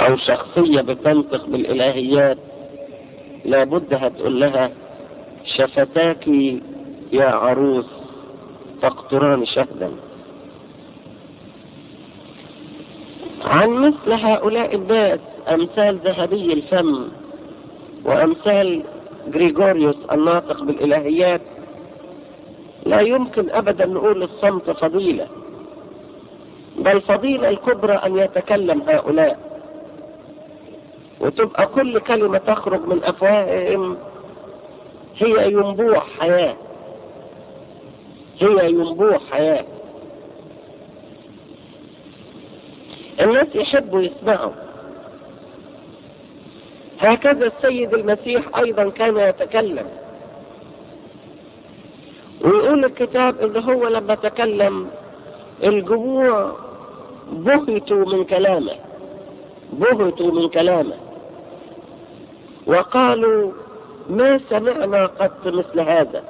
او شخصية بتنطق بالالهيات لابد هتقول لها شفتاك يا عروس تقطران شهدا عن مثل هؤلاء الناس امثال ذهبي الفم وامثال جريجوريوس الناطق بالالهيات لا يمكن ابدا نقول الصمت فضيلة بل فضيلة الكبرى ان يتكلم هؤلاء وتبقى كل كلمة تخرج من افواههم هي ينبوع حياة هي ينبوع حياة الناس يحبوا يسمعوا هكذا السيد المسيح ايضا كان يتكلم ويقول الكتاب ان هو لما تكلم الجموع بهتوا من كلامه بهتوا من كلامه وقالوا ما سمعنا قط مثل هذا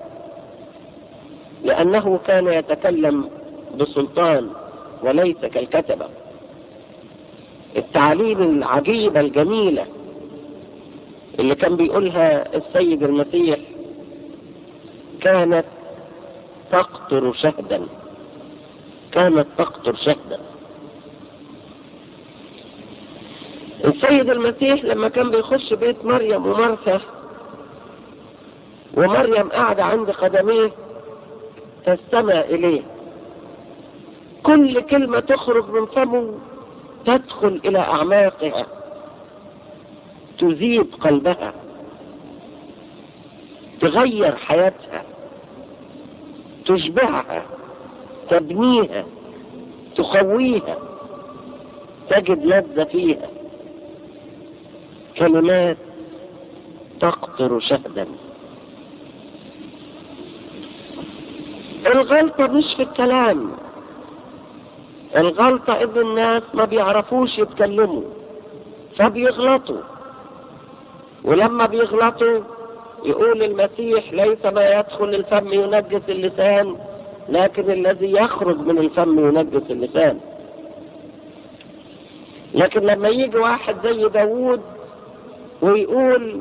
لأنه كان يتكلم بسلطان وليس كالكتبة التعليم العجيبة الجميلة اللي كان بيقولها السيد المسيح كانت تقطر شهدا كانت تقطر شهدا السيد المسيح لما كان بيخش بيت مريم ومرثا ومريم قاعدة عند قدميه تستمع إليه كل كلمة تخرج من فمه تدخل إلى أعماقها تذيب قلبها تغير حياتها تشبعها تبنيها تقويها تجد لذة فيها كلمات تقطر شهدا الغلطة مش في الكلام الغلطة ان الناس ما بيعرفوش يتكلموا فبيغلطوا ولما بيغلطوا يقول المسيح ليس ما يدخل الفم ينجس اللسان لكن الذي يخرج من الفم ينجس اللسان لكن لما يجي واحد زي داوود ويقول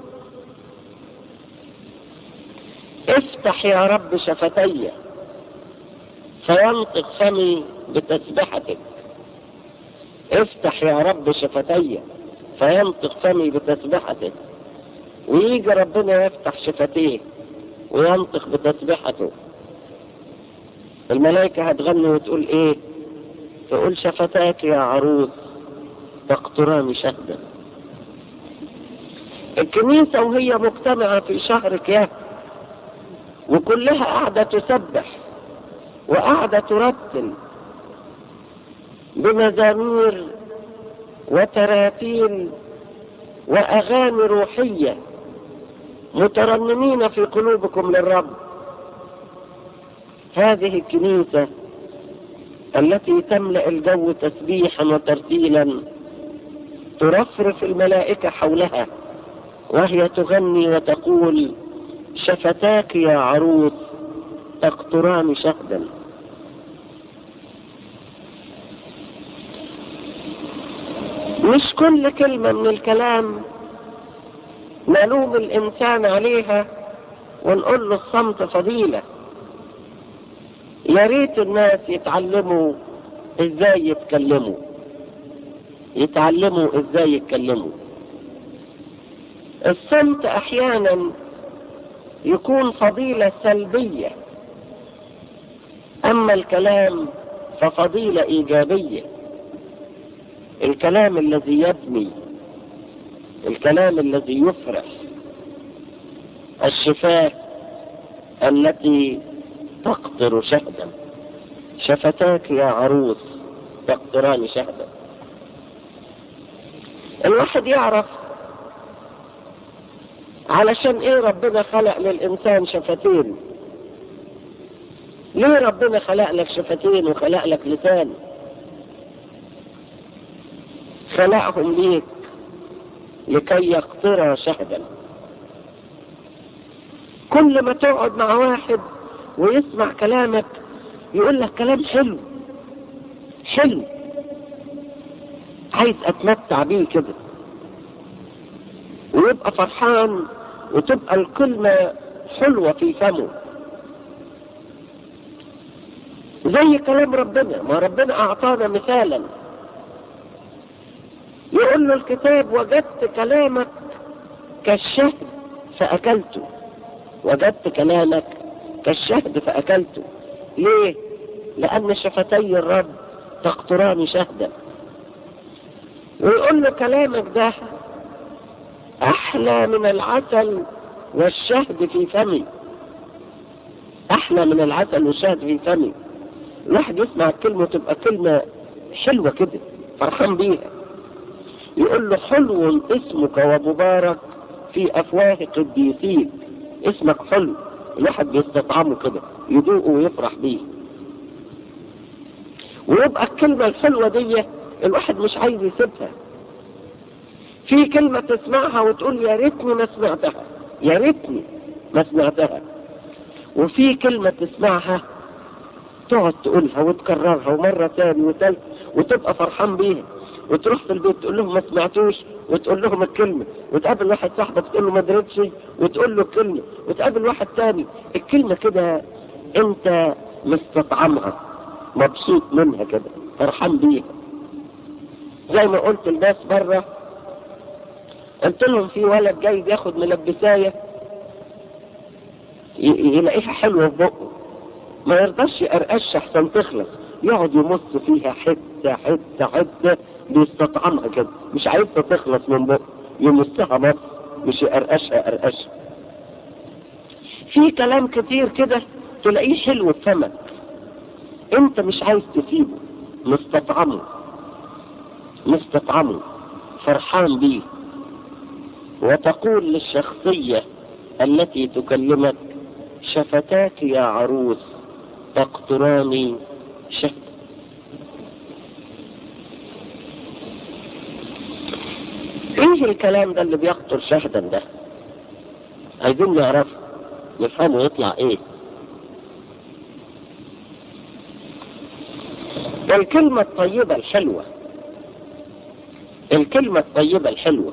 افتح يا رب شفتي فينطق فمي بتسبحتك افتح يا رب شفتي فينطق فمي بتسبحتك ويجي ربنا يفتح شفتيه وينطق بتسبحته الملائكة هتغني وتقول ايه تقول شفتاك يا عروس تقطران شهدا الكنيسة وهي مجتمعة في شهر كياك وكلها قاعدة تسبح وقاعدة ترتل بمزامير وتراتيل وأغاني روحية مترنمين في قلوبكم للرب هذه الكنيسة التي تملأ الجو تسبيحا وترتيلا ترفرف الملائكة حولها وهي تغني وتقول شفتاك يا عروس تقطران شهدا مش كل كلمة من الكلام نلوم الإنسان عليها ونقول له الصمت فضيلة يا ريت الناس يتعلموا ازاي يتكلموا يتعلموا ازاي يتكلموا الصمت احيانا يكون فضيلة سلبية اما الكلام ففضيلة ايجابية الكلام الذي يبني الكلام الذي يفرح الشفاه التي تقطر شهدا شفتاك يا عروس تقطران شهدا الواحد يعرف علشان ايه ربنا خلق للانسان شفتين ليه ربنا خلق لك شفتين وخلق لك لسان خلقهم ليك لكي يقطر شهدا كل ما تقعد مع واحد ويسمع كلامك يقول لك كلام حلو حلو عايز اتمتع بيه كده ويبقى فرحان وتبقى الكلمة حلوة في فمه زي كلام ربنا ما ربنا اعطانا مثالا يقول له الكتاب وجدت كلامك كالشهد فأكلته وجدت كلامك كالشهد فأكلته ليه؟ لأن شفتي الرب تقطران شهدا ويقول له كلامك ده أحلى من العسل والشهد في فمي أحلى من العسل والشهد في فمي الواحد يسمع الكلمة تبقى كلمة حلوة كده فرحان بيها يقول له حلو اسمك ومبارك في أفواه قديسيك اسمك حلو الواحد بيستطعمه كده يدوقه ويفرح بيه ويبقى الكلمة الحلوة دي الواحد مش عايز يسيبها في كلمة تسمعها وتقول يا ريتني ما سمعتها يا ريتني ما سمعتها وفي كلمة تسمعها تقعد تقولها وتكررها ومرة تاني وتالت وتبقى فرحان بيها وتروح في البيت تقول لهم ما سمعتوش وتقول لهم الكلمة وتقابل واحد صاحبك تقول له ما درتش وتقول له الكلمة وتقابل واحد تاني الكلمة كده انت مستطعمها مبسوط منها كده فرحان بيها زي ما قلت الناس بره قلت لهم في ولد جاي بياخد ملبساية يلاقيها حلوة في بقه ما يرضاش يقرقش احسن تخلص يقعد يمص فيها حتة حتة حتة بيستطعمها كده مش عايزها تخلص من بقه يمصها مص مش يقرقشها قرقشها في كلام كتير كده تلاقيه حلو في فمك انت مش عايز تسيبه مستطعمه مستطعمه فرحان بيه وتقول للشخصية التي تكلمك شفتاك يا عروس تقطران شهد ايه الكلام ده اللي بيقطر شهدا ده عايزين نعرف نفهمه يطلع ايه ده الكلمة الطيبة الحلوة الكلمة الطيبة الحلوة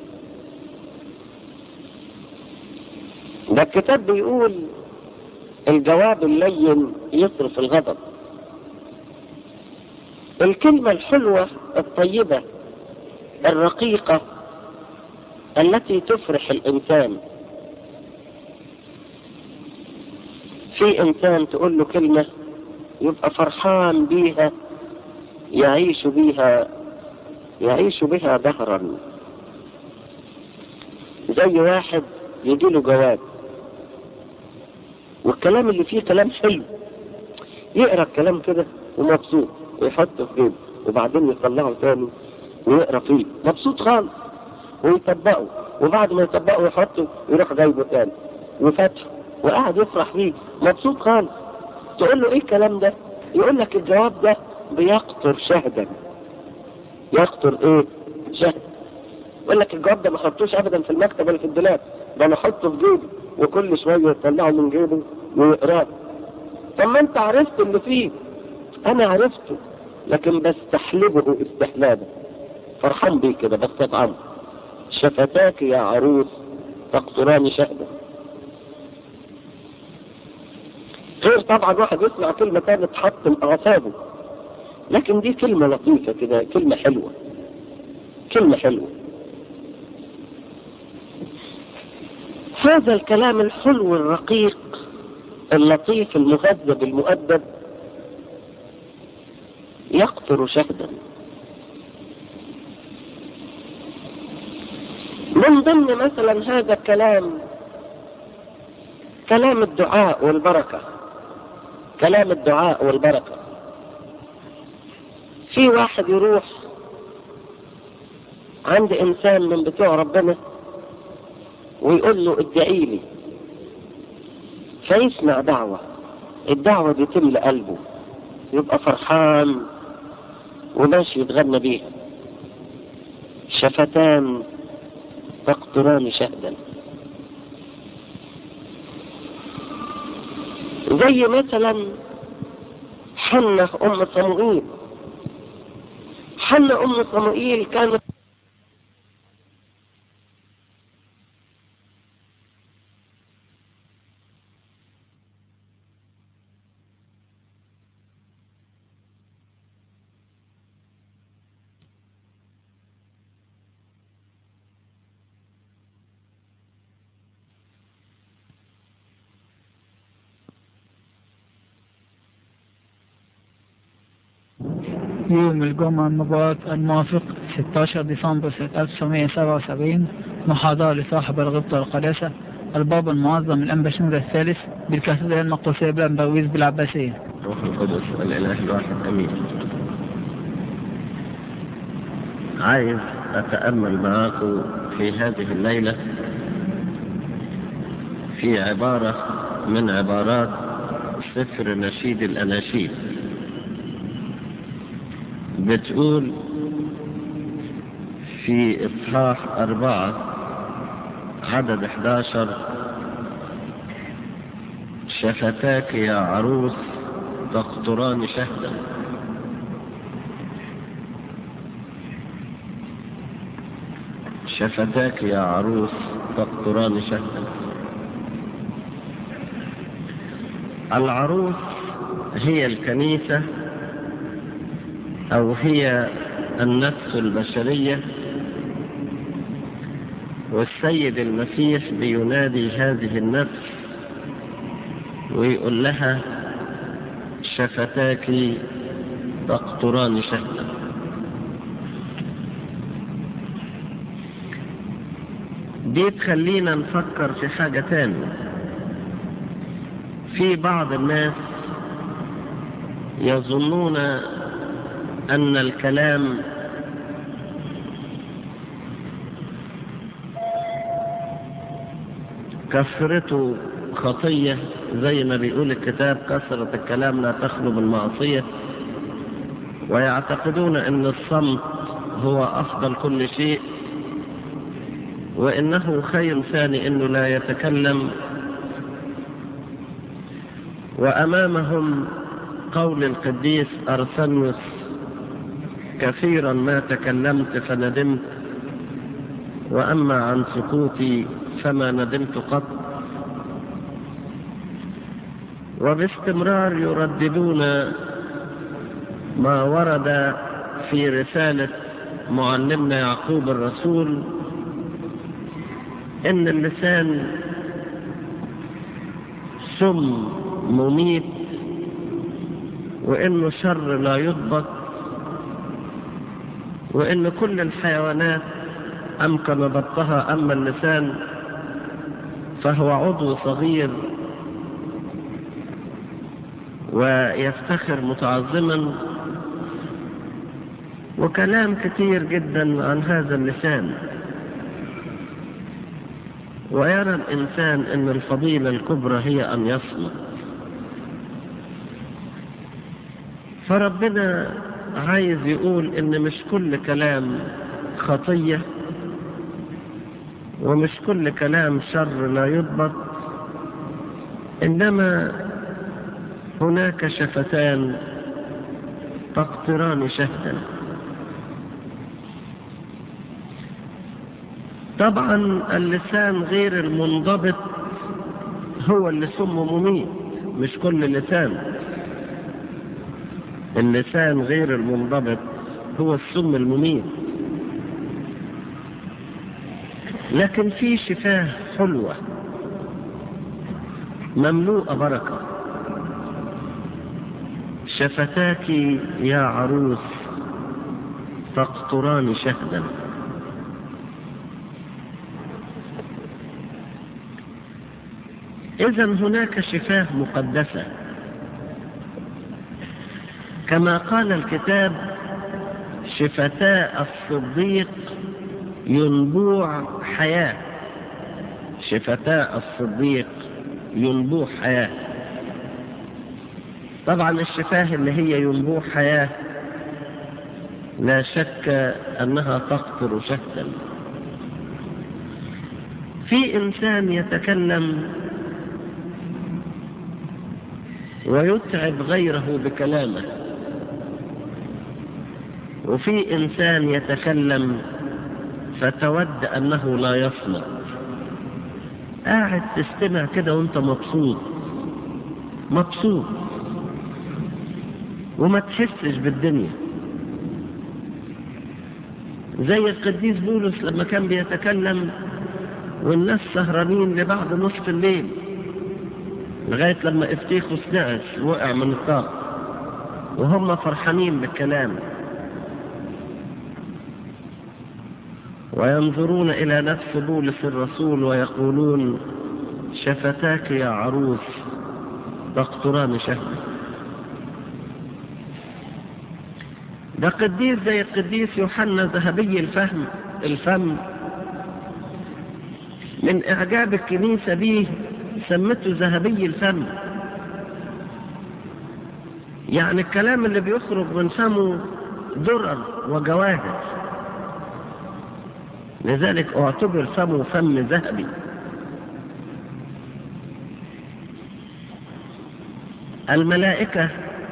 ده الكتاب بيقول الجواب اللين يصرف الغضب الكلمة الحلوة الطيبة الرقيقة التي تفرح الإنسان في إنسان تقول له كلمة يبقى فرحان بيها يعيش بيها يعيش بها دهرا زي واحد يجي له جواب والكلام اللي فيه كلام حلو يقرا الكلام كده ومبسوط ويحطه في جيبه وبعدين يطلعه تاني ويقرا فيه مبسوط خالص ويطبقه وبعد ما يطبقه يحطه يروح جايبه تاني وفاتحه وقاعد يفرح بيه مبسوط خالص تقول له ايه الكلام ده يقول لك الجواب ده بيقطر شهدا يقطر ايه شهد يقول لك الجواب ده ما حطوش ابدا في المكتب ولا في الدولاب ده انا احطه في جيبي وكل شويه يطلعه من جيبه ويقراه طب ما انت عرفت اللي فيه انا عرفته لكن بستحلبه استحلابا فرحان بيه كده بستطعمه شفتاك يا عروس تقطران شهدا غير طبعا واحد يسمع كلمة تانية تحطم أعصابه لكن دي كلمة لطيفة كده كلمة حلوة كلمة حلوة هذا الكلام الحلو الرقيق اللطيف المهذب المؤدب يقطر شهدا من ضمن مثلا هذا الكلام كلام الدعاء والبركة كلام الدعاء والبركة في واحد يروح عند انسان من بتوع ربنا ويقول له ادعي لي فيسمع دعوة الدعوة دي تملى قلبه يبقى فرحان وماشي يتغنى بيها شفتان تقطران شهدا زي مثلا حنة أم صموئيل حنا أم صموئيل كانت يوم الجمعة المبارك الموافق 16 ديسمبر سنة 1977 محاضرة لصاحب الغبطة والقداسة البابا المعظم الأنبشنور الثالث بالكاتدرائية المقدسية بالأنبرويز بالعباسية روح القدس الإله الواحد أمين عايز أتأمل معاكم في هذه الليلة في عبارة من عبارات سفر نشيد الأناشيد بتقول في إصحاح أربعة عدد 11 شفتاك يا عروس تقطران شهدا شفتاك يا عروس تقطران شهدا العروس هي الكنيسة أو هي النفس البشرية والسيد المسيح بينادي هذه النفس ويقول لها شفتاك تقطران شهدا دي تخلينا نفكر في حاجة تانية في بعض الناس يظنون أن الكلام كثرته خطية زي ما بيقول الكتاب كثرة الكلام لا تخلو من معصية ويعتقدون أن الصمت هو أفضل كل شيء وإنه خير ثاني أنه لا يتكلم وأمامهم قول القديس أرسنوس كثيرا ما تكلمت فندمت وأما عن سكوتي فما ندمت قط وباستمرار يرددون ما ورد في رسالة معلمنا يعقوب الرسول إن اللسان سم مميت وإنه شر لا يضبط وإن كل الحيوانات أمكن ضبطها أما اللسان فهو عضو صغير ويفتخر متعظما وكلام كثير جدا عن هذا اللسان ويرى الإنسان أن الفضيلة الكبرى هي أن يصمت فربنا عايز يقول ان مش كل كلام خطية ومش كل كلام شر لا يضبط انما هناك شفتان تقطران شهدا طبعا اللسان غير المنضبط هو اللي سمه مميت مش كل لسان اللسان غير المنضبط هو السم المميت لكن في شفاه حلوة مملوءة بركة شفتاك يا عروس تقطران شهدا إذا هناك شفاه مقدسة كما قال الكتاب شفتاء الصديق ينبوع حياة شفتاء الصديق ينبوع حياة طبعا الشفاه اللي هي ينبوع حياة لا شك أنها تقطر شهدا في إنسان يتكلم ويتعب غيره بكلامه وفي إنسان يتكلم فتود أنه لا يصمت قاعد تستمع كده وانت مبسوط مبسوط وما تحسش بالدنيا زي القديس بولس لما كان بيتكلم والناس سهرانين لبعد نصف الليل لغاية لما افتيخوس نعس وقع من الطاق وهم فرحانين بالكلام وينظرون إلى نفس بولس الرسول ويقولون شفتاك يا عروس تقطران شهدك ده قديس زي القديس يوحنا ذهبي الفهم الفم من إعجاب الكنيسة به سمته ذهبي الفم يعني الكلام اللي بيخرج من فمه درر وجواهر لذلك اعتبر فمه فم ذهبي الملائكة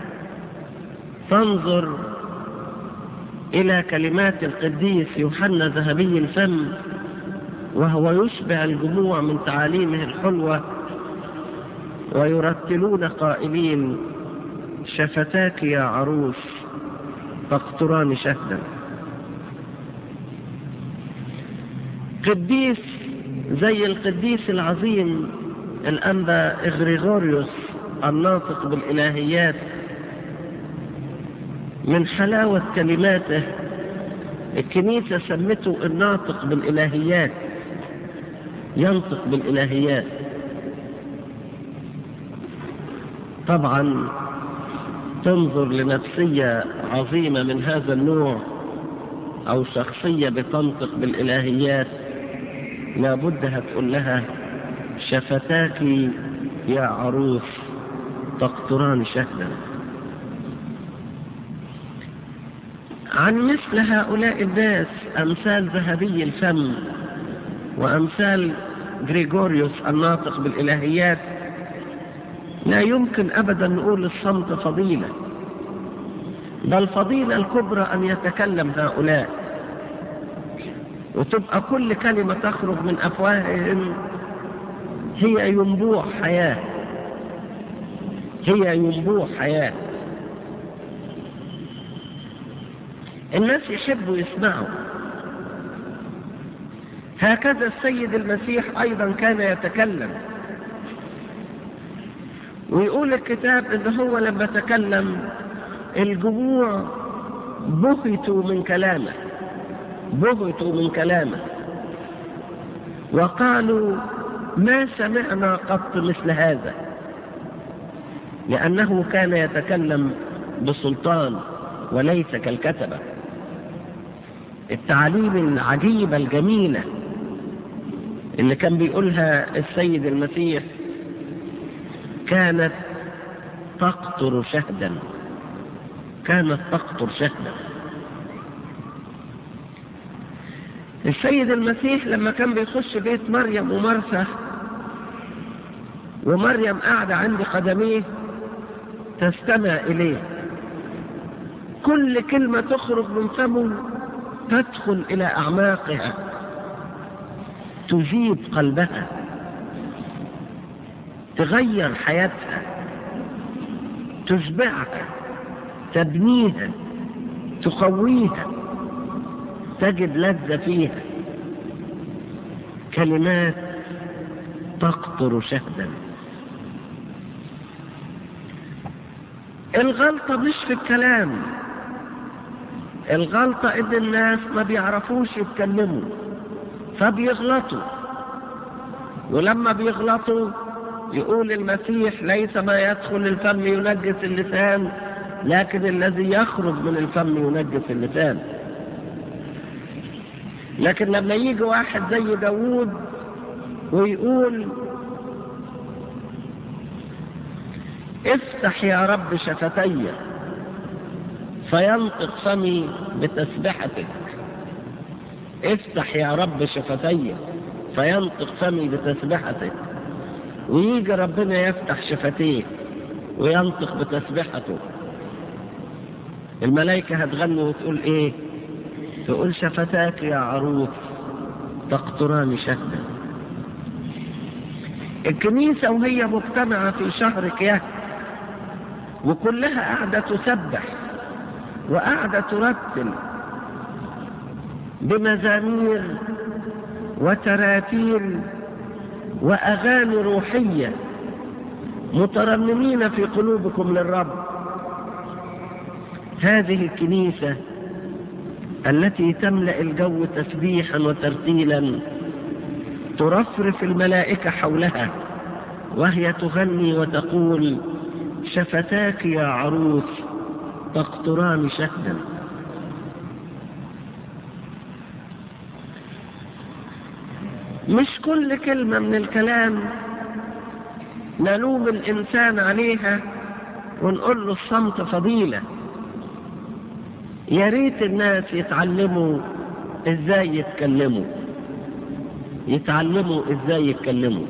تنظر إلى كلمات القديس يوحنا ذهبي الفم وهو يشبع الجموع من تعاليمه الحلوة ويرتلون قائلين شفتاك يا عروس تقطران شهدا قديس زي القديس العظيم الأنبا إغريغوريوس الناطق بالإلهيات من حلاوة كلماته الكنيسة سمته الناطق بالإلهيات ينطق بالإلهيات طبعا تنظر لنفسية عظيمة من هذا النوع أو شخصية بتنطق بالإلهيات لابد هتقول لها شفتاك يا عروس تقطران شهدا عن مثل هؤلاء الناس أمثال ذهبي الفم وأمثال غريغوريوس الناطق بالإلهيات لا يمكن أبدا نقول الصمت فضيلة بل فضيلة الكبرى أن يتكلم هؤلاء وتبقى كل كلمة تخرج من أفواههم هي ينبوع حياة هي ينبوع حياة الناس يحبوا يسمعوا هكذا السيد المسيح أيضا كان يتكلم ويقول الكتاب ان هو لما تكلم الجموع بهتوا من كلامه بهتوا من كلامه وقالوا ما سمعنا قط مثل هذا لأنه كان يتكلم بسلطان وليس كالكتبة التعاليم العجيبة الجميلة اللي كان بيقولها السيد المسيح كانت تقطر شهدا كانت تقطر شهدا السيد المسيح لما كان بيخش بيت مريم ومرثى ومريم قاعدة عند قدميه تستمع إليه كل كلمة تخرج من فمه تدخل إلى أعماقها تجيب قلبها تغير حياتها تشبعها تبنيها تقويها تجد لذة فيها كلمات تقطر شهدا الغلطة مش في الكلام الغلطة ان الناس ما بيعرفوش يتكلموا فبيغلطوا ولما بيغلطوا يقول المسيح ليس ما يدخل الفم ينجس اللسان لكن الذي يخرج من الفم ينجس اللسان لكن لما يجي واحد زي داوود ويقول افتح يا رب شفتي فينطق فمي بتسبحتك افتح يا رب شفتي فينطق فمي بتسبحتك ويجي ربنا يفتح شفتيه وينطق بتسبحته الملائكة هتغني وتقول ايه تقول شفتاك يا عروس تقطران شهدا الكنيسة وهي مجتمعة في شهر كياه وكلها قاعدة تسبح وقاعدة ترتل بمزامير وتراتيل وأغاني روحية مترنمين في قلوبكم للرب هذه الكنيسة التي تملأ الجو تسبيحا وترتيلا ترفرف الملائكة حولها وهي تغني وتقول شفتاك يا عروس تقطران شهدا مش كل كلمة من الكلام نلوم الإنسان عليها ونقول له الصمت فضيلة يا ريت الناس يتعلموا ازاي يتكلموا يتعلموا ازاي يتكلموا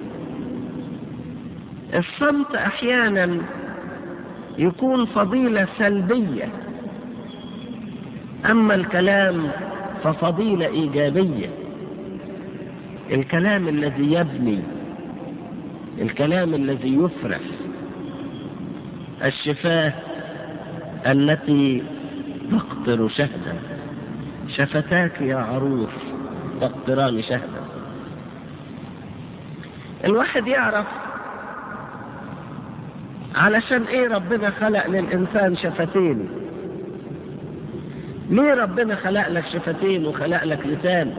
الصمت احيانا يكون فضيلة سلبية اما الكلام ففضيلة ايجابية الكلام الذي يبني الكلام الذي يفرح الشفاه التي تقطر شهدا شفتاك يا عروس تقطران شهدا الواحد يعرف علشان ايه ربنا خلق للانسان شفتين ليه ربنا خلق لك شفتين وخلق لك لسان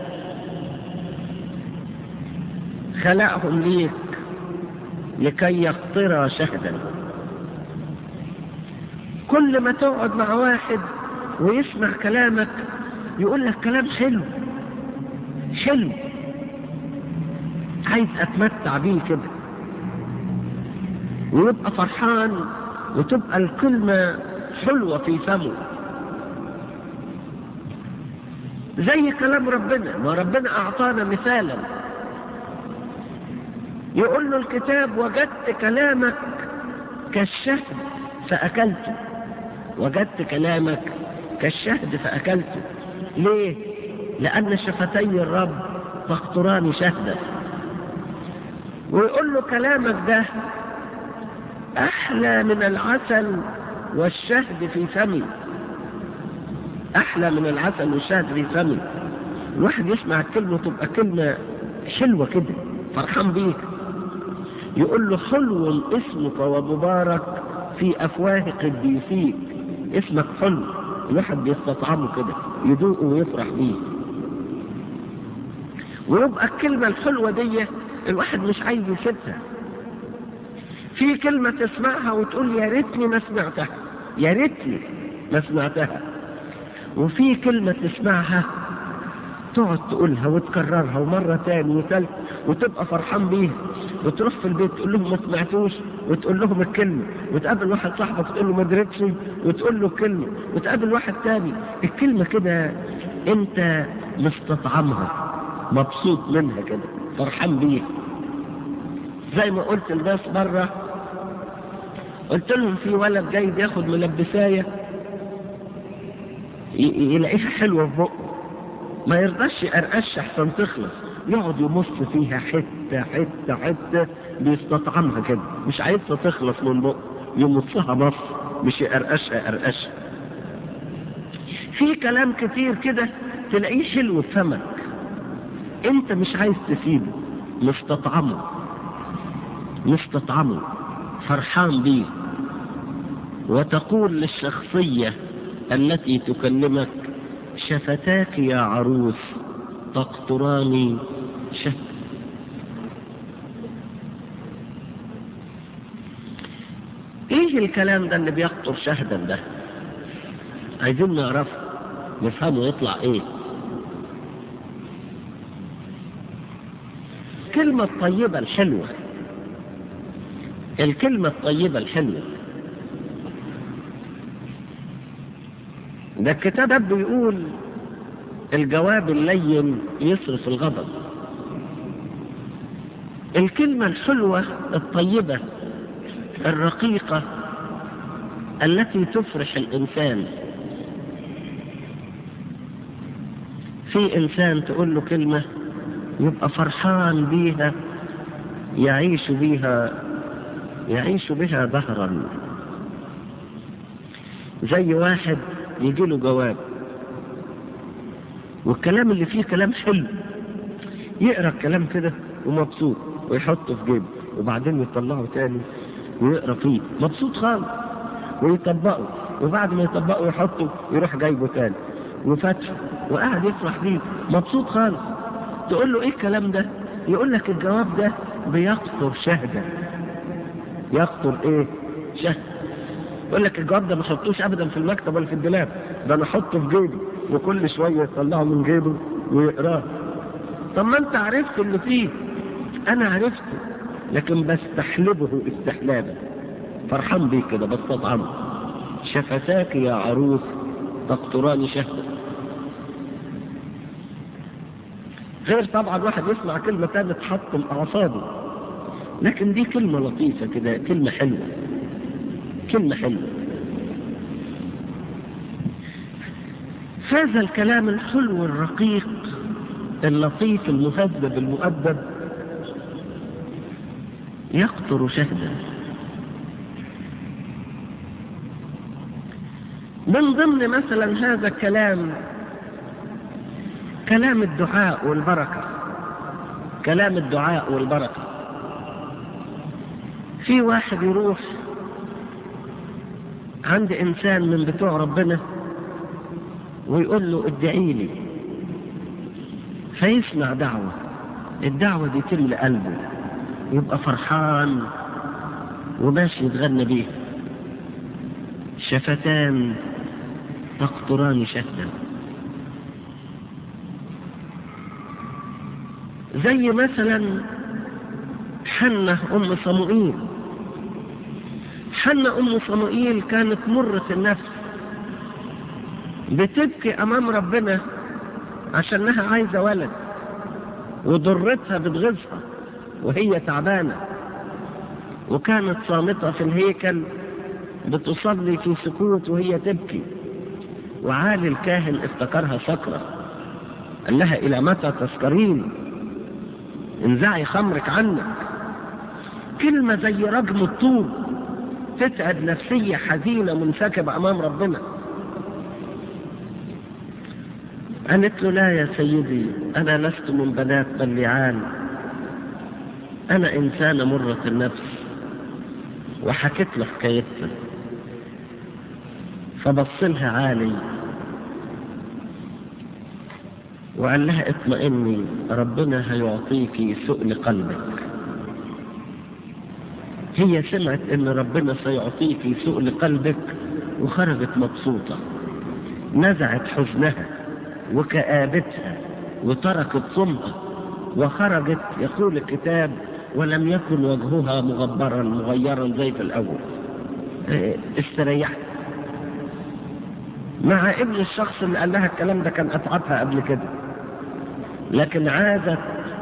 خلقهم ليك لكي يقطر شهدا كل ما تقعد مع واحد ويسمع كلامك يقول لك كلام حلو حلو عايز اتمتع بيه كده ويبقى فرحان وتبقى الكلمة حلوة في فمه زي كلام ربنا ما ربنا اعطانا مثالا يقول له الكتاب وجدت كلامك كالشهد فأكلته وجدت كلامك كالشهد فأكلته ليه؟ لأن شفتي الرب تقطران شهدا ويقول له كلامك ده أحلى من العسل والشهد في فمي أحلى من العسل والشهد في فمي الواحد يسمع الكلمة تبقى كلمة حلوة كده فرحان بيك يقول له حلو اسمك ومبارك في أفواه قديسيك اسمك حلو الواحد بيستطعمه كده يدوقه ويفرح بيه ويبقى الكلمة الحلوة دي الواحد مش عايز يسيبها في كلمة تسمعها وتقول يا ريتني ما سمعتها يا ريتني ما سمعتها وفي كلمة تسمعها تقعد تقولها وتكررها ومرة تاني وثالث وتبقى فرحان بيها وتروح في البيت تقول لهم ما سمعتوش وتقول لهم الكلمة وتقابل واحد صاحبك تقول له ما درتش وتقول له الكلمة وتقابل واحد تاني الكلمة كده انت مستطعمها مبسوط منها كده فرحان بيها زي ما قلت الناس مرة قلت لهم في ولد جاي بياخد ملبساية يلاقيها حلوة في بقه ما يرضاش يقرقش احسن تخلص يقعد يمص فيها حتة حتة حتة بيستطعمها كده مش عايزها تخلص من بقه يمصها مص مش يقرقشها يقرقشها في كلام كتير كده تلاقيه حلو في فمك انت مش عايز تسيبه مستطعمه مستطعمه فرحان بيه وتقول للشخصية التي تكلمك شفتاك يا عروس تقطران شهد ايه الكلام ده اللي بيقطر شهدا ده عايزين نعرفه نفهمه يطلع ايه الكلمة الطيبة الحلوة الكلمة الطيبة الحلوة ده الكتاب بيقول الجواب اللين يصرف الغضب الكلمة الحلوة الطيبة الرقيقة التي تفرح الإنسان في إنسان تقول له كلمة يبقى فرحان بيها يعيش بيها يعيش بها دهرا زي واحد يجي له جواب والكلام اللي فيه كلام حلو يقرا الكلام كده ومبسوط ويحطه في جيبه وبعدين يطلعه تاني ويقرا فيه مبسوط خالص ويطبقه وبعد ما يطبقه يحطه يروح جايبه تاني وفتحه وقاعد يفرح بيه مبسوط خالص تقول له ايه الكلام ده يقول لك الجواب ده بيقطر شهدة يقطر ايه شهدة يقول لك الجواب ده ما احطوش ابدا في المكتب ولا في الدولاب ده انا احطه في جيبي وكل شويه يطلعه من جيبه ويقراه طب ما انت عرفت اللي فيه انا عرفته لكن بستحلبه استحلابا فرحان بيه كده بستطعمه شفتاك يا عروس تقطران شهدة غير طبعا واحد يسمع كلمة تانية تحطم أعصابه لكن دي كلمة لطيفة كده كلمة حلوة كلمة حلوة هذا الكلام الحلو الرقيق اللطيف المهذب المؤدب يقطر شهدا من ضمن مثلا هذا الكلام كلام الدعاء والبركة كلام الدعاء والبركة في واحد يروح عند إنسان من بتوع ربنا ويقول له ادعي لي فيسمع دعوة الدعوة دي تملى قلبه يبقى فرحان وماشي يتغنى بيها شفتان تقطران شهدا زي مثلا حنة أم صموئيل حنة أم صموئيل كانت مرة النفس بتبكي أمام ربنا عشانها عايزة ولد وضرتها بتغيظها وهي تعبانة وكانت صامتة في الهيكل بتصلي في سكوت وهي تبكي وعالي الكاهن افتكرها سكرة قال لها إلى متى تسكرين انزعي خمرك عنك كلمة زي رجم الطوب تتعب نفسية حزينة منسكبة أمام ربنا قالت له لا يا سيدي أنا لست من بنات بلعان أنا إنسانة مرة النفس وحكيت له حكايتها فبص لها عالي وقال لها اطمئني ربنا هيعطيكي سؤل قلبك هي سمعت ان ربنا سيعطيكي سؤل قلبك وخرجت مبسوطة نزعت حزنها وكآبتها وتركت صمها وخرجت يقول الكتاب ولم يكن وجهها مغبرا مغيرا زي في الأول استريحت مع ابن الشخص اللي قال لها الكلام ده كان أتعبها قبل كده لكن عادت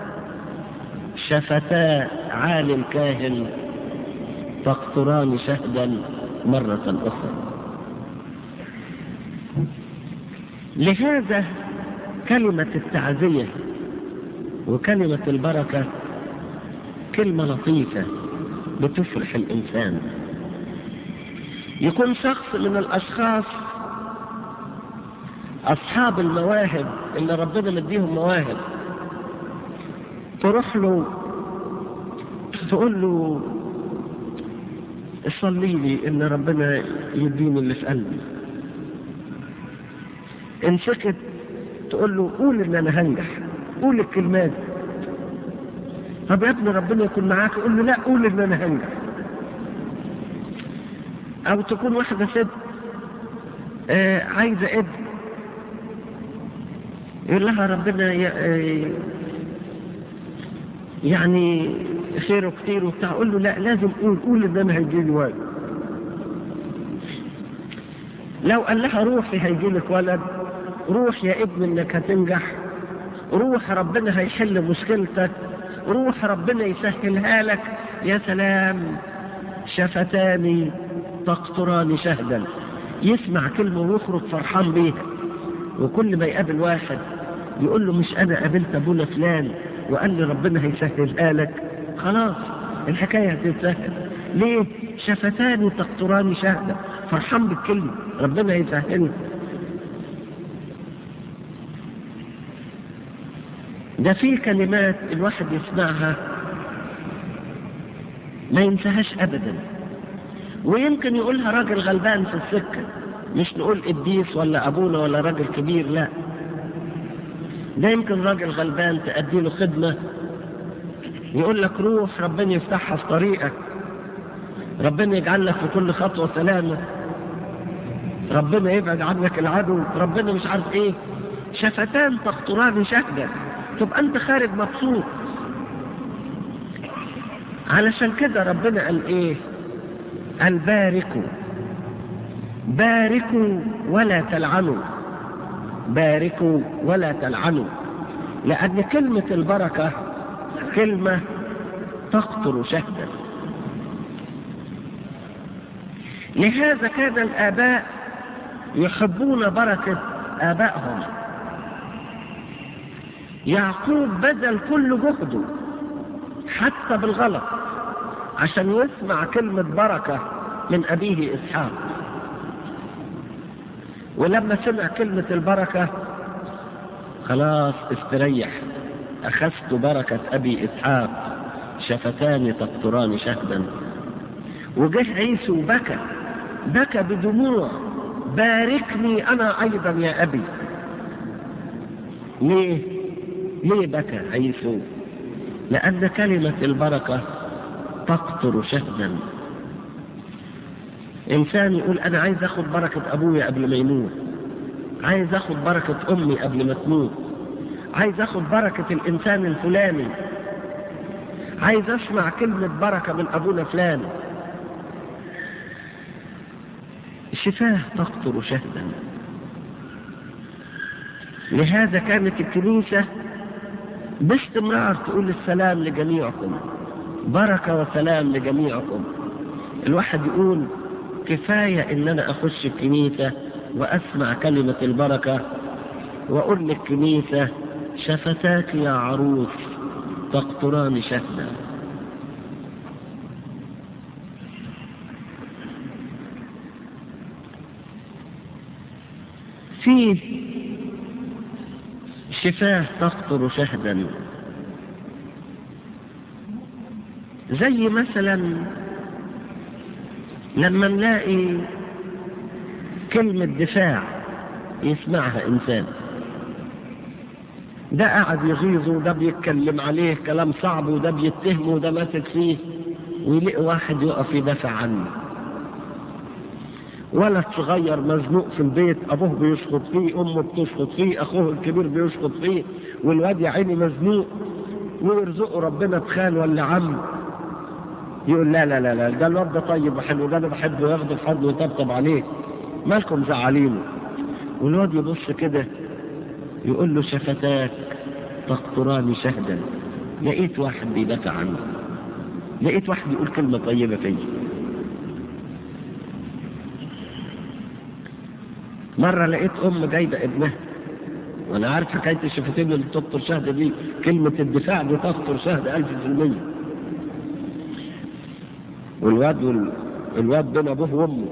شفتا عالي الكاهن تقطران شهدا مرة أخرى لهذا كلمة التعزية وكلمة البركة كلمة لطيفة بتفرح الإنسان يكون شخص من الأشخاص أصحاب المواهب اللي ربنا مديهم مواهب تروح له تقول له صلي لي إن ربنا يديني اللي في قلبي إن سكت تقول له قول إن أنا هنجح قول الكلمات طب يا ابني ربنا يكون معاك قول له لا قول إن أنا هنجح أو تكون واحدة ست آه عايزة ابن يقول لها ربنا يعني خيره كتير وبتاع قول له لا لازم قول قول ان انا هيجي لي ولد لو قال لها روحي هيجي لك ولد روح يا ابن انك هتنجح روح ربنا هيحل مشكلتك روح ربنا يسهلها لك يا سلام شفتان تقطران شهدا يسمع كلمة ويخرج فرحان بيها وكل ما يقابل واحد يقول له مش انا قابلت ابونا فلان وقال لي ربنا هيسهلها لك خلاص الحكايه هتتسهل ليه شفتان تقطران شهده فرحان بالكلمه ربنا هيسهلها ده في كلمات الواحد يسمعها ما ينساهاش ابدا ويمكن يقولها راجل غلبان في السكه مش نقول قديس ولا ابونا ولا راجل كبير لا ده يمكن راجل غلبان تأدي له خدمة يقول لك روح ربنا يفتحها في طريقك ربنا يجعل لك في كل خطوة سلامة ربنا يبعد عنك العدو ربنا مش عارف ايه شفتان تقطران شهدا تبقى انت خارج مبسوط علشان كده ربنا قال ايه قال باركوا باركوا ولا تلعنوا باركوا ولا تلعنوا لأن كلمة البركة كلمة تقطر شهدا لهذا كان الآباء يحبون بركة آبائهم يعقوب بذل كل جهده حتى بالغلط عشان يسمع كلمة بركة من أبيه إسحاق ولما سمع كلمة البركة خلاص استريح أخذت بركة أبي إسحاق شفتان تقطران شهدا وجه عيسو بكى بكى بدموع باركني أنا أيضا يا أبي ليه؟ ليه بكى عيسو؟ لأن كلمة البركة تقطر شهدا إنسان يقول أنا عايز أخد بركة أبويا قبل ما يموت عايز أخد بركة أمي قبل ما تموت عايز أخد بركة الإنسان الفلاني عايز أسمع كلمة بركة من أبونا فلان الشفاه تقطر شهدا لهذا كانت الكنيسة باستمرار تقول السلام لجميعكم بركة وسلام لجميعكم الواحد يقول كفاية ان انا اخش الكنيسة واسمع كلمة البركة واقول للكنيسة شفتاك يا عروس تقطران شهدا فيه شفاه تقطر شهدا زي مثلا لما نلاقي كلمة دفاع يسمعها إنسان ده قاعد يغيظه وده بيتكلم عليه كلام صعب وده بيتهمه وده ماسك فيه ويلاقي واحد يقف يدافع عنه ولد صغير مزنوق في البيت ابوه بيشخط فيه امه بتشخط فيه اخوه الكبير بيشخط فيه والواد يا عيني مزنوق ويرزقه ربنا بخال ولا عم يقول لا لا لا لا ده الواد ده طيب وحلو ده انا بحبه ياخده في حضنه ويطبطب عليه مالكم زعلينه والواد يبص كده يقول له شفتاك تقطران شهدا لقيت واحد بيدافع عنه لقيت واحد يقول كلمة طيبة فيه مرة لقيت أم جايبة ابنها وأنا عارف حكاية الشفتين اللي بتقطر شهدة دي كلمة الدفاع دي تقطر شهدة ألف في المية والواد وال... الواد بين أبوه وأمه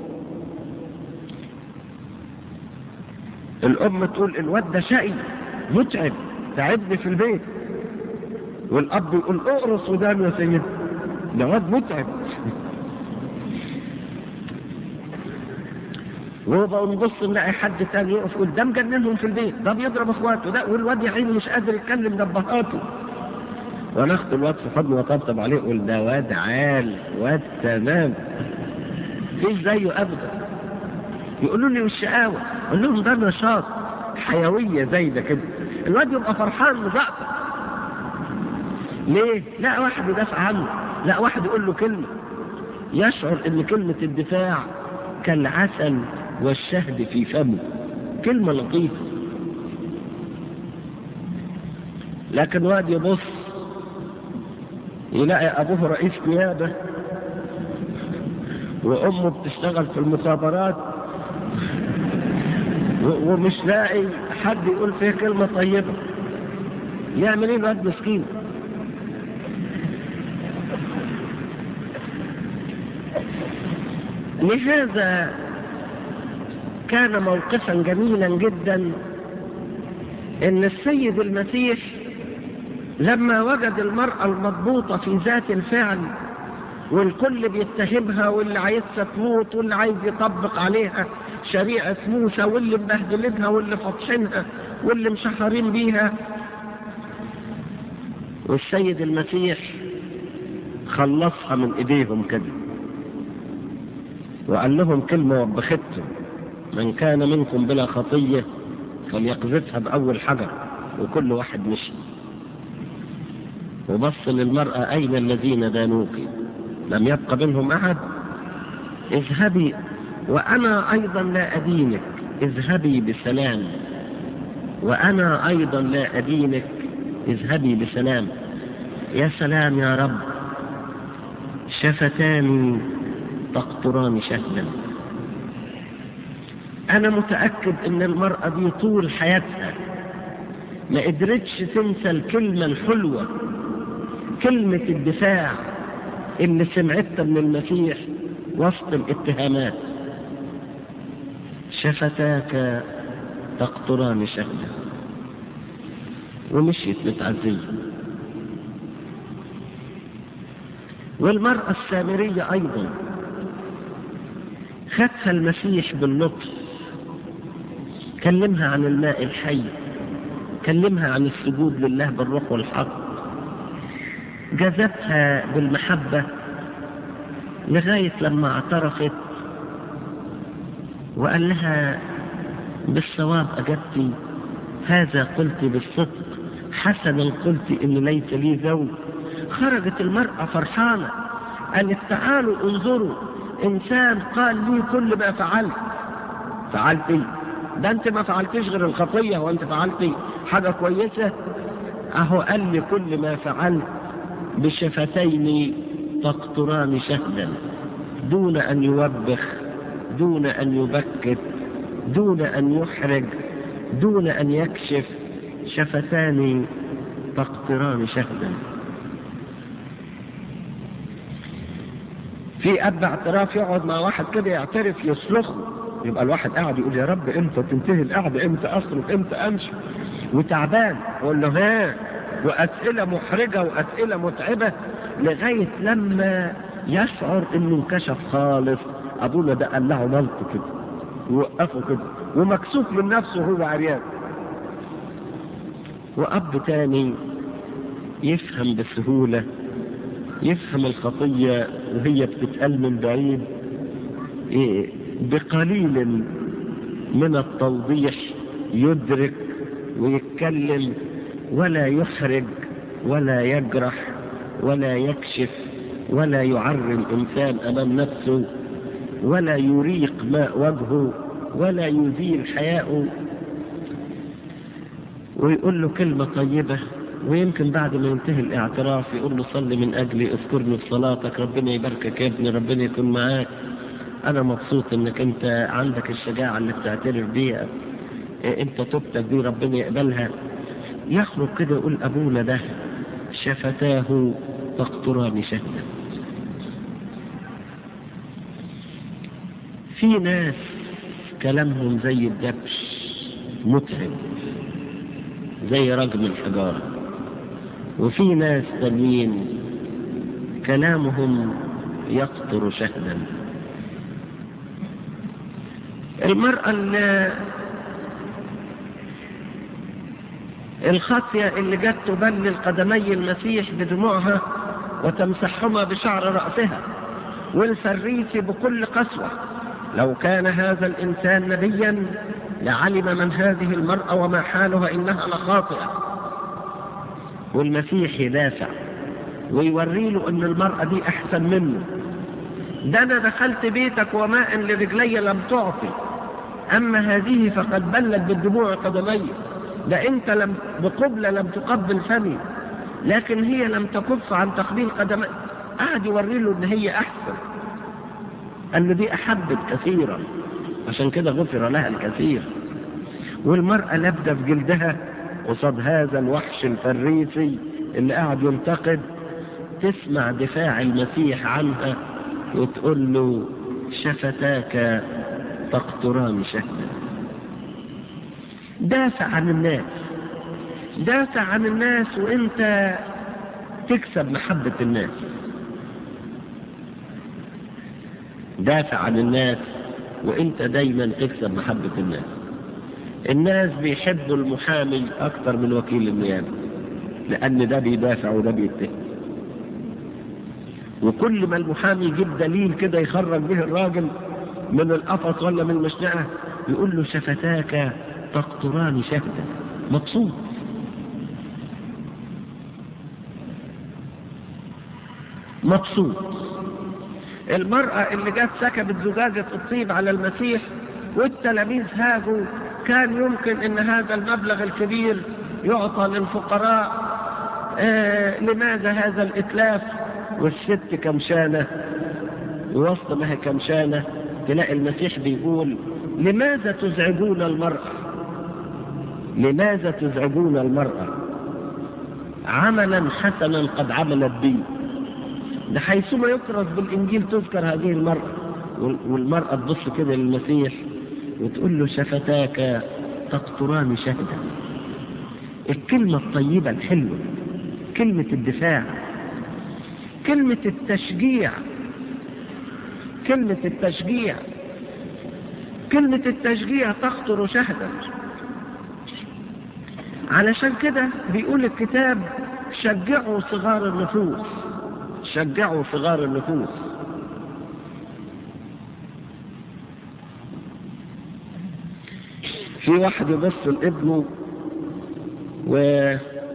الأم تقول الواد ده شقي متعب تعبني في البيت والأب يقول اقرص ودان يا سيدي ده واد متعب وبقى نبص نلاقي حد تاني يقف قدام جننهم في البيت ده بيضرب اخواته ده والواد يا عيني مش قادر يتكلم دبهاته وناخد الواد في حضنه وطبطب عليه يقول ده واد عال واد تمام مفيش زيه ابدا يقولوا لي والشقاوة اقول لهم ده نشاط حيوية زي ده كده الواد يبقى فرحان مزقطع ليه؟ لا واحد يدافع عنه لا واحد يقول له كلمة يشعر ان كلمة الدفاع كالعسل والشهد في فمه كلمة لطيفة لكن واد يبص يلاقي أبوه رئيس نيابة وأمه بتشتغل في المخابرات و- ومش لاقي حد يقول فيه كلمة طيبة يعمل ايه الواد مسكين لهذا كان موقفا جميلا جدا ان السيد المسيح لما وجد المرأة المضبوطة في ذات الفعل والكل بيتهمها واللي عايزها تموت واللي عايز يطبق عليها شريعة موسى واللي مبهدلينها واللي فاطحينها واللي مشهرين بيها والسيد المسيح خلصها من ايديهم كده وقال لهم كلمة وبختهم من كان منكم بلا خطية فليقذفها بأول حجر وكل واحد مشي وبص للمرأة أين الذين دانوك لم يبق منهم أحد اذهبي وأنا أيضا لا أدينك اذهبي بسلام وأنا أيضا لا أدينك اذهبي بسلام يا سلام يا رب شفتان تقطران شهدا أنا متأكد إن المرأة دي طول حياتها ما قدرتش تنسى الكلمة الحلوة كلمة الدفاع اللي سمعتها من المسيح وسط الاتهامات شفتاك تقطران شهدا ومشيت متعزية والمرأة السامرية أيضا خدها المسيح باللطف كلمها عن الماء الحي كلمها عن السجود لله بالروح والحق جذبها بالمحبة لغاية لما اعترفت وقال لها بالصواب أجبتي هذا قلت بالصدق حسنا قلت إن ليس لي زوج خرجت المرأة فرحانة قالت تعالوا انظروا إنسان قال لي كل ما فعلت فعلتي ده أنت ما فعلتيش غير الخطية وأنت فعلتي حاجة كويسة أهو قال لي كل ما فعلت بشفتين تقطران شهدا دون أن يوبخ دون أن يبكت دون أن يحرج دون أن يكشف شفتان تقطران شهدا في أب اعتراف يقعد مع واحد كده يعترف يصلخه يبقى الواحد قاعد يقول يا رب امتى تنتهي القعدة امتى اصرف امتى امشي وتعبان اقول له ها واسئلة محرجة واسئلة متعبة لغاية لما يشعر انه انكشف خالص ابونا ده قال له ملط كده ووقفه كده ومكسوف من نفسه هو عريان واب تاني يفهم بسهولة يفهم الخطية وهي بتتقال من بعيد إيه بقليل من التوضيح يدرك ويتكلم ولا يحرج ولا يجرح ولا يكشف ولا يعري الإنسان أمام نفسه ولا يريق ماء وجهه ولا يزيل حياءه ويقول له كلمة طيبة ويمكن بعد ما ينتهي الاعتراف يقول له صلي من أجلي اذكرني في صلاتك ربنا يباركك يا ابني ربنا يكون معاك أنا مبسوط إنك أنت عندك الشجاعة اللي بتعترف بيها إيه أنت توبتك دي ربنا يقبلها يخرج كده يقول أبونا ده شفتاه تقطران شهدا في ناس كلامهم زي الدبش متعب زي رجم الحجارة وفي ناس تانيين كلامهم يقطر شهدا المرأة اللي الخاطية اللي جت تبلل قدمي المسيح بدموعها وتمسحهما بشعر رأسها والفريسي بكل قسوة لو كان هذا الإنسان نبيا لعلم من هذه المرأة وما حالها إنها لخاطئة والمسيح يدافع ويوري له أن المرأة دي أحسن منه ده أنا دخلت بيتك وماء لرجلي لم تعطي أما هذه فقد بلت بالدموع قدمي ده أنت لم بقبلة لم تقبل فمي لكن هي لم تكف عن تقبيل قدمي قعد يوري له أن هي أحسن أن دي أحبت كثيرا عشان كده غفر لها الكثير والمرأة لابدة في جلدها قصاد هذا الوحش الفريسي اللي قاعد ينتقد تسمع دفاع المسيح عنها وتقول له شفتاك تقطران شهدا دافع عن الناس دافع عن الناس وانت تكسب محبة الناس دافع عن الناس وانت دايما تكسب محبة الناس الناس بيحبوا المحامي اكتر من وكيل النيابة لان ده بيدافع وده بيتهم وكل ما المحامي يجيب دليل كده يخرج به الراجل من القفص ولا من المشنقة يقول له شفتاك تقطران شهدا مبسوط مبسوط المرأة اللي جت سكبت زجاجة الطيب على المسيح والتلاميذ هاجوا كان يمكن ان هذا المبلغ الكبير يعطى للفقراء آه لماذا هذا الاتلاف والست كمشانة وسط ما هي كمشانة تلاقي المسيح بيقول لماذا تزعجون المرأة لماذا تزعجون المرأة عملا حسنا قد عملت بي ده حيثما يكرز بالإنجيل تذكر هذه المرأة والمرأة تبص كده للمسيح وتقول له شفتاك تقطران شهدا الكلمة الطيبة الحلوة كلمة الدفاع كلمة التشجيع كلمة التشجيع كلمة التشجيع تخطر شهدا علشان كده بيقول الكتاب شجعوا صغار النفوس شجعوا صغار النفوس في واحد يبص لابنه و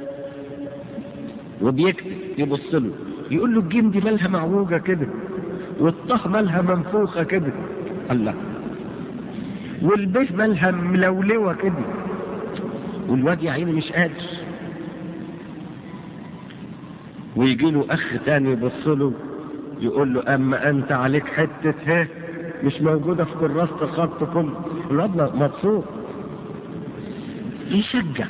وبيكتب يبص له يقول له الجيم دي مالها معوجة كده والطه مالها منفوخة كده الله والبيت مالها ملولوة كده والواد يا عيني مش قادر ويجي له اخ تاني يبص له يقول له اما انت عليك حتة ها مش موجودة في كراسة الخط كله الواد مبسوط يشجع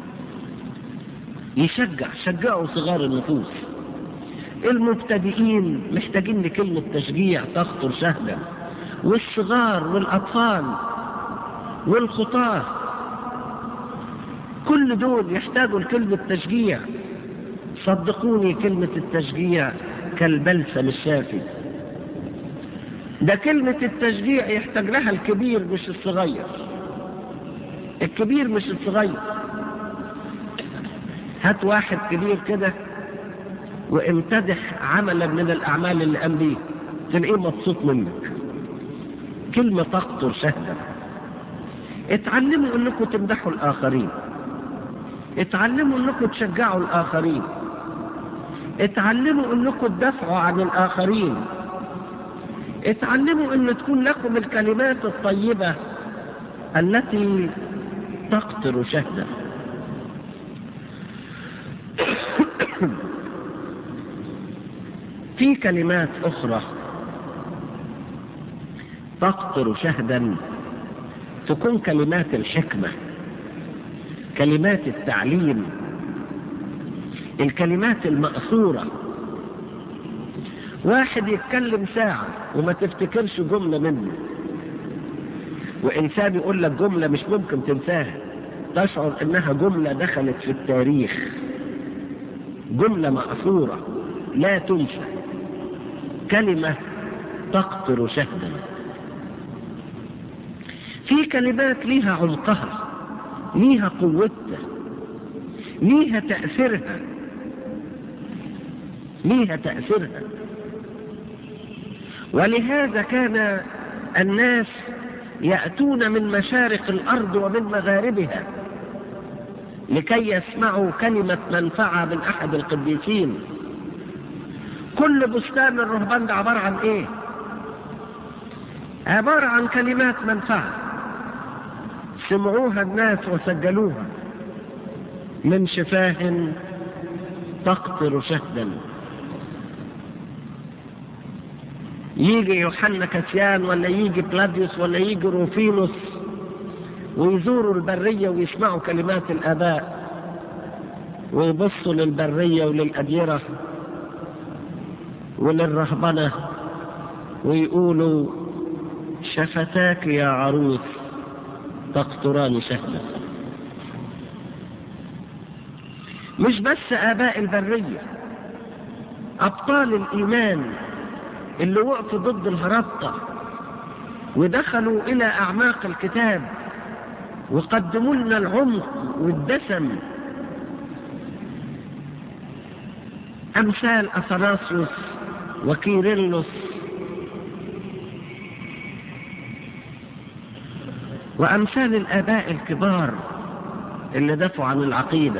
يشجع شجعوا صغار النفوس المبتدئين محتاجين لكلمة تشجيع تخطر شهدا والصغار والأطفال والخطاة كل دول يحتاجوا لكلمة تشجيع صدقوني كلمة التشجيع كالبلسم الشافي ده كلمة التشجيع يحتاج لها الكبير مش الصغير الكبير مش الصغير هات واحد كبير كده وامتدح عملا من الأعمال اللي قام بيه تلاقيه مبسوط منك كلمة تقطر شهدا اتعلموا انكم تمدحوا الآخرين اتعلموا انكم تشجعوا الآخرين اتعلموا انكم تدافعوا عن الآخرين اتعلموا ان تكون لكم الكلمات الطيبة التي تقطر شهدا في كلمات أخرى تقطر شهدا تكون كلمات الحكمة كلمات التعليم الكلمات المأثورة واحد يتكلم ساعة وما تفتكرش جملة منه وإنسان يقول لك جملة مش ممكن تنساها تشعر إنها جملة دخلت في التاريخ جملة مأثورة لا تنسى كلمة تقطر شهدا في كلمات ليها عمقها ليها قوتها ليها تأثيرها ليها تأثيرها ولهذا كان الناس يأتون من مشارق الأرض ومن مغاربها لكي يسمعوا كلمة منفعة من أحد القديسين كل بستان الرهبان ده عبارة عن إيه؟ عبارة عن كلمات منفعة سمعوها الناس وسجلوها من شفاه تقطر شهدا يجي يوحنا كسيان ولا يجي بلاديوس ولا يجي روفينوس ويزوروا البرية ويسمعوا كلمات الآباء ويبصوا للبرية وللأديرة وللرهبنة ويقولوا شفتاك يا عروس تقطران شهدا مش بس آباء البرية أبطال الإيمان اللي وقفوا ضد الهرطة ودخلوا إلى أعماق الكتاب وقدموا لنا العمق والدسم أمثال أثناسيوس وكيرلس وأمثال الآباء الكبار اللي دافعوا عن العقيدة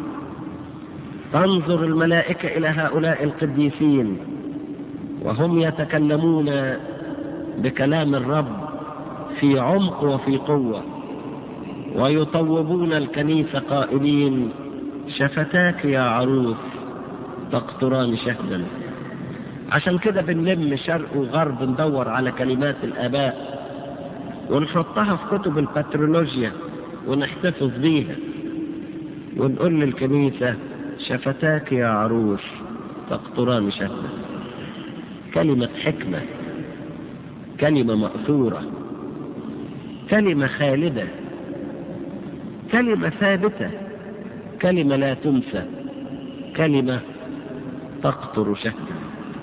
تنظر الملائكة إلى هؤلاء القديسين وهم يتكلمون بكلام الرب في عمق وفي قوة ويطوبون الكنيسة قائلين شفتاك يا عروس تقطران شهدا عشان كده بنلم شرق وغرب ندور على كلمات الآباء ونحطها في كتب البترولوجيا ونحتفظ بيها ونقول للكنيسة شفتاك يا عروس تقطران شهدا كلمة حكمة كلمة مأثورة كلمة خالدة كلمة ثابتة كلمة لا تنسى كلمة تقطر شهدا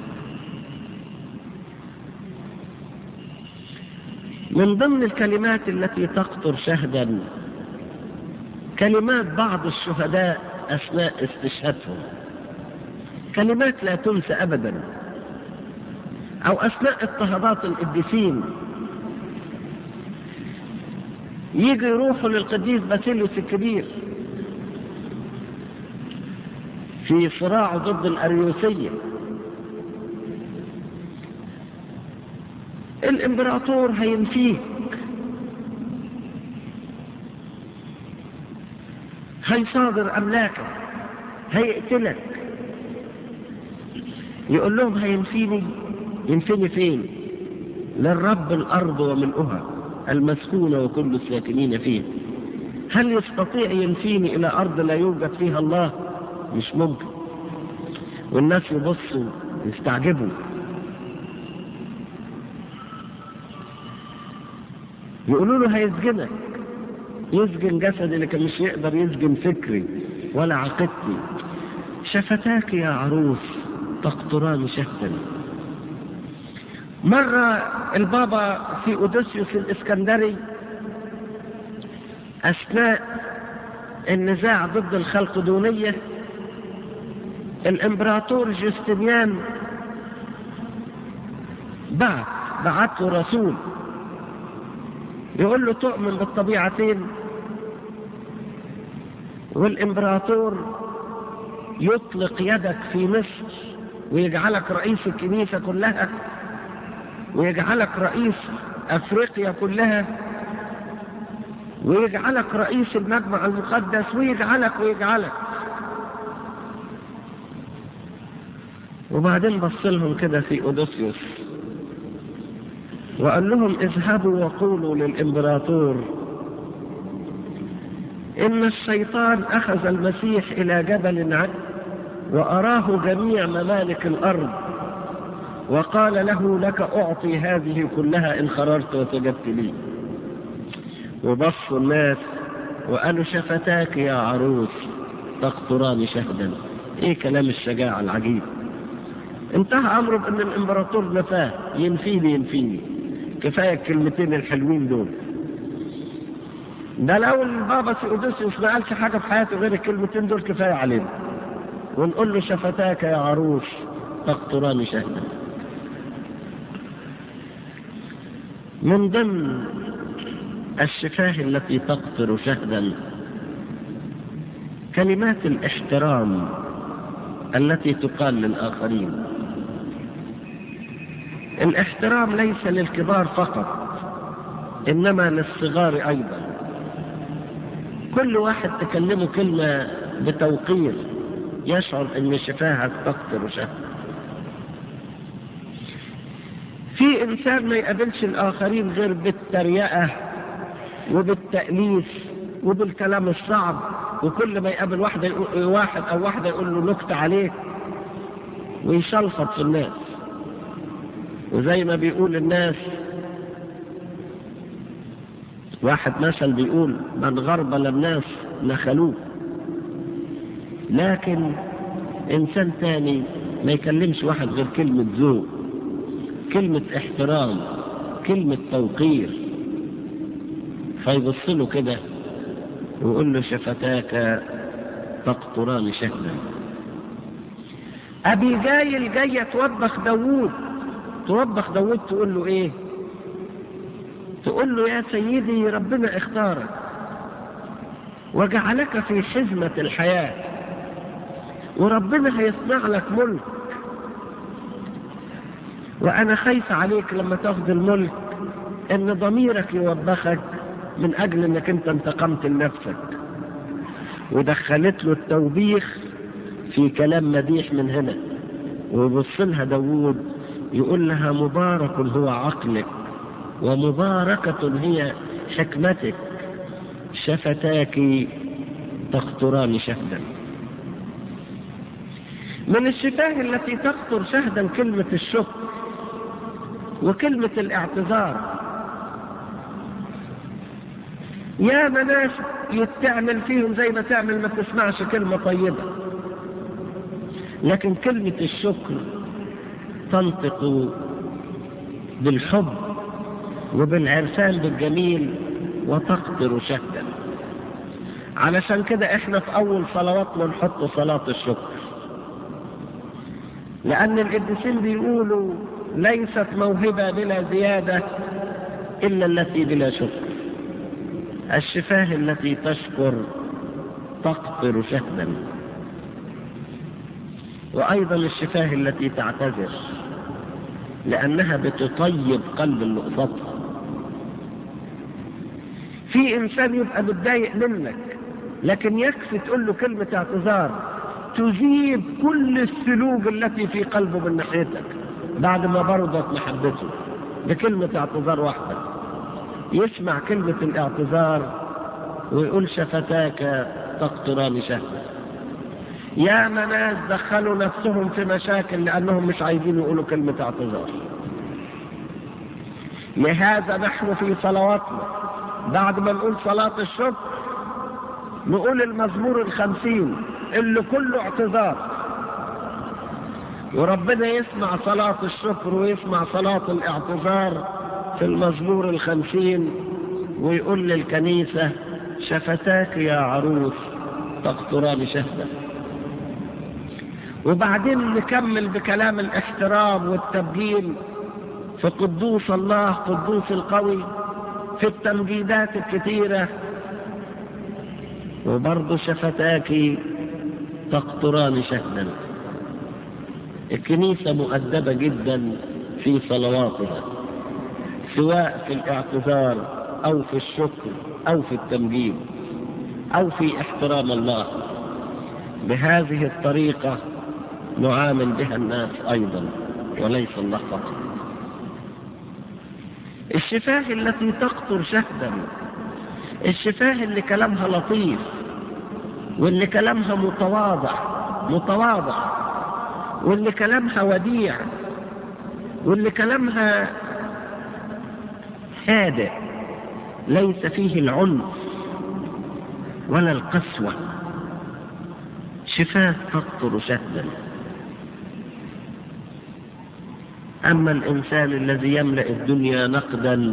من ضمن الكلمات التي تقطر شهدا كلمات بعض الشهداء أثناء استشهادهم كلمات لا تنسى أبدا أو أثناء اضطهادات القديسين يجي يروحوا للقديس باسيليوس الكبير في صراعه ضد الأريوسية الإمبراطور هينفيك هيصادر أملاكك هيقتلك يقول لهم هينفيني ينفيني فين للرب الأرض وملؤها المسكونة وكل الساكنين فيه هل يستطيع ينفيني إلى أرض لا يوجد فيها الله مش ممكن والناس يبصوا يستعجبوا يقولوا له هيسجنك يسجن جسدي لكن مش يقدر يسجن فكري ولا عقيدتي شفتاك يا عروس تقطران شهدا مرة البابا في أوديسيوس الإسكندري أثناء النزاع ضد الخلقدونية الإمبراطور جستنيان بعت بعت له رسول يقول له تؤمن بالطبيعتين والإمبراطور يطلق يدك في مصر ويجعلك رئيس الكنيسة كلها ويجعلك رئيس أفريقيا كلها ويجعلك رئيس المجمع المقدس ويجعلك ويجعلك وبعدين بص لهم كده في أوديسيوس وقال لهم اذهبوا وقولوا للإمبراطور إن الشيطان أخذ المسيح إلى جبل عد وأراه جميع ممالك الأرض وقال له لك أعطي هذه كلها إن خررت وسجدت لي وبصوا الناس وقالوا شفتاك يا عروس تقطران شهدا ايه كلام الشجاعة العجيب انتهى امره بان الامبراطور نفاه ينفيني ينفيني كفاية الكلمتين الحلوين دول ده لو البابا سيودوسيوس ما قالش حاجة في حياته غير الكلمتين دول كفاية علينا ونقول له شفتاك يا عروس تقطران شهدا من ضمن الشفاه التي تقطر شهدا كلمات الاحترام التي تقال للآخرين الاحترام ليس للكبار فقط إنما للصغار أيضا كل واحد تكلمه كلمة بتوقير يشعر أن شفاهك تقطر شهدا في إنسان ما يقابلش الآخرين غير بالتريقة وبالتأليف وبالكلام الصعب وكل ما يقابل واحد يقول واحد أو واحدة يقول له نكتة عليه ويشلفط في الناس وزي ما بيقول الناس واحد مثل بيقول من غربل الناس نخلوه لكن انسان تاني ما يكلمش واحد غير كلمة ذوق كلمة احترام كلمة توقير فيبص له كده ويقول له شفتاك تقطران شهدا أبي جايل جاية توبخ داوود توبخ داوود تقول له ايه تقول له يا سيدي ربنا اختارك وجعلك في حزمة الحياة وربنا هيصنع لك ملك وأنا خايف عليك لما تاخد الملك إن ضميرك يوبخك من أجل إنك أنت انتقمت لنفسك ودخلت له التوبيخ في كلام مديح من هنا ويبص لها داوود يقول لها مبارك هو عقلك ومباركة هي حكمتك شفتاك تقطران شهدا من الشفاه التي تقطر شهدا كلمة الشكر وكلمة الاعتذار يا ناس يتعمل فيهم زي ما تعمل ما تسمعش كلمة طيبة لكن كلمة الشكر تنطق بالحب وبالعرفان بالجميل وتقطر شهدا علشان كده احنا في اول صلواتنا نحط صلاة الشكر لان القديسين بيقولوا ليست موهبة بلا زيادة الا التي بلا شكر الشفاه التي تشكر تقطر شهدا وايضا الشفاه التي تعتذر لانها بتطيب قلب اللي قصادها في انسان يبقى متضايق منك لكن يكفي تقول له كلمة اعتذار تذيب كل السلوك التي في قلبه من ناحيتك بعد ما برضت محبته بكلمة اعتذار واحدة يسمع كلمة الاعتذار ويقول شفتاك تقطران شهدا يا ناس دخلوا نفسهم في مشاكل لأنهم مش عايزين يقولوا كلمة اعتذار لهذا نحن في صلواتنا بعد ما نقول صلاة الشكر نقول المزمور الخمسين اللي كله اعتذار وربنا يسمع صلاة الشكر ويسمع صلاة الاعتذار في المزمور الخمسين ويقول للكنيسة شفتاك يا عروس تقطران شهدا وبعدين نكمل بكلام الاحترام والتبجيل في قدوس الله قدوس القوي في التمجيدات الكثيرة وبرضه شفتاك تقطران شهدا الكنيسة مؤدبة جدا في صلواتها سواء في الاعتذار أو في الشكر أو في التمجيد أو في احترام الله بهذه الطريقة نعامل بها الناس أيضا وليس الله فقط الشفاه التي تقطر شهدا الشفاه اللي كلامها لطيف واللي كلامها متواضع متواضع واللي كلامها وديع واللي كلامها هادئ ليس فيه العنف ولا القسوة شفاه تقطر شهدا أما الإنسان الذي يملأ الدنيا نقدا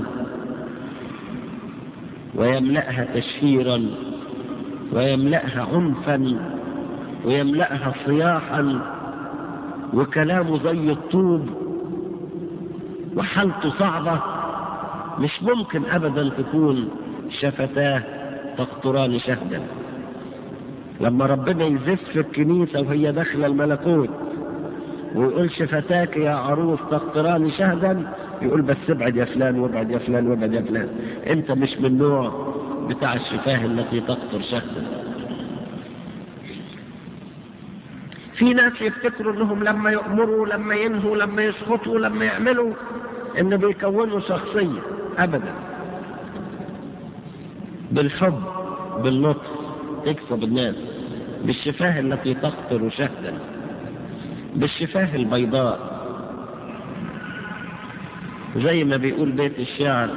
ويملأها تشهيرا ويملأها عنفا ويملأها صياحا وكلامه زي الطوب وحالته صعبة مش ممكن أبدا تكون شفتاه تقطران شهدا لما ربنا يزف الكنيسة وهي داخلة الملكوت ويقول شفتاك يا عروس تقطران شهدا يقول بس ابعد يا فلان وابعد يا فلان وابعد يا فلان انت مش من النوع بتاع الشفاه التي تقطر شهدا في ناس يفتكروا انهم لما يأمروا لما ينهوا لما يسخطوا لما يعملوا ان بيكونوا شخصية ابدا بالحب باللطف تكسب الناس بالشفاه التي تقطر شهدا بالشفاه البيضاء زي ما بيقول بيت الشعر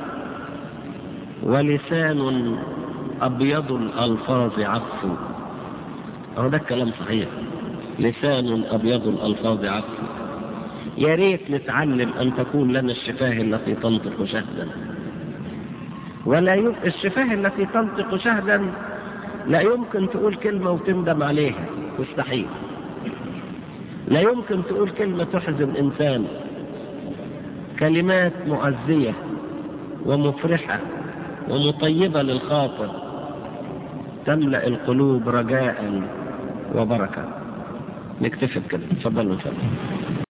ولسان أبيض الألفاظ عطف أهو ده الكلام صحيح لسان أبيض الألفاظ عطف يا ريت نتعلم أن تكون لنا الشفاه التي تنطق شهدا ولا يم... الشفاه التي تنطق شهدا لا يمكن تقول كلمة وتندم عليها مستحيل لا يمكن تقول كلمة تحزن إنسان كلمات معزية ومفرحة ومطيبة للخاطر تملأ القلوب رجاء وبركة نكتفي بكده تفضلوا نسلم